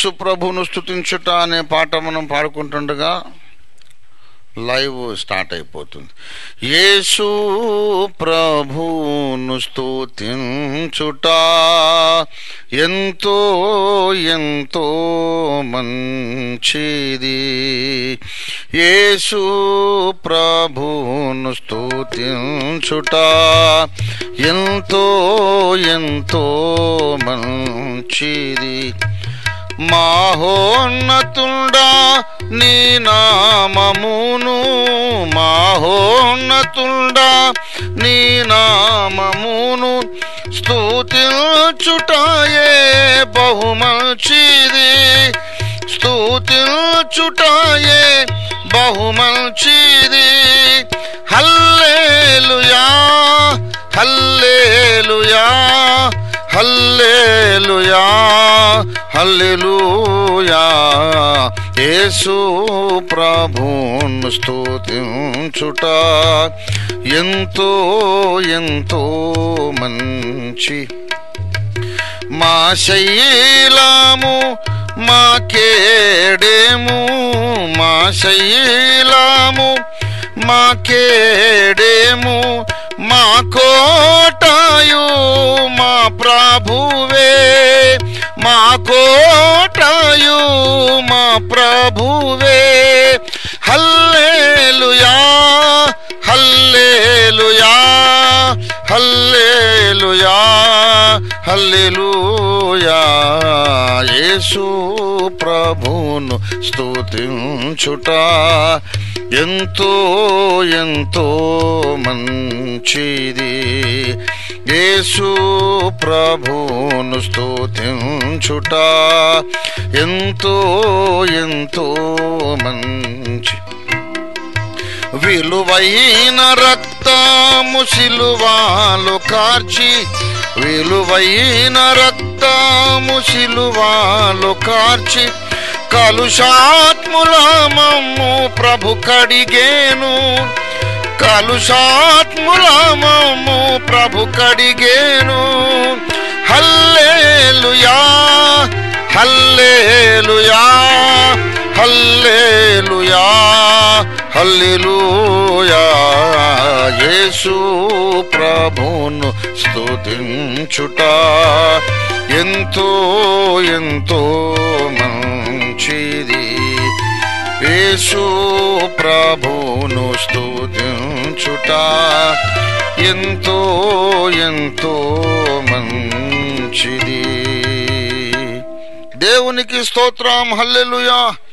యేసు ప్రభును స్తుతించుట అనే పాట మనం పాడుకుంటుండగా లైవ్ స్టార్ట్ అయిపోతుంది యేసు ప్రభును స్తుతించుట ఎంతో ఎంతో మంచిది యేసు ప్రభును స్తుతించుట ఎంతో ఎంతో మంచిది మాహోన్నతుండా నీ నామమును మాహోన్నతుండా నీ నామమును స్తుతించుటాయే బహుమంచిది స్తుతించుటాయే బహుమంచిది హల్లేలుయా హల్లేలుయా హల్లేలుయా హల్లెలూయా యేసు ప్రభును స్తుతించుట ఎంతో ఎంతో మంచి మా శైలము మా కేడేము మా శైలము మా కేడేము మా కోటయు మా ప్రభువే మా కోటయు మా ప్రభువే హల్లేలుయా హల్లేలుయా హల్లేలుయా హల్లెలూయా యేసు ప్రభును స్తుతించుట ఎంతో ఎంతో మంచిది యేసు ప్రభును స్తుతించుట ఎంతో ఎంతో మంచి విలువైన రక్తము సిలువాలు కార్చి విలువైన రక్తము సిలువాలు కార్చి కలుషాత్ముల మమ్ము ప్రభు కడిగేను కలుషాత్ముల మమ్ము ప్రభు కడిగేను హల్లేలుయా హల్లేలుయా హల్లేలుయా హల్లెలూయా యేసు ప్రభును స్తుతించుట ఎంతో ఎంతో మంచిది యేసు ప్రభును స్తుతించుట ఎంతో ఎంతో మంచిది దేవునికి స్తోత్రం హల్లెలూయా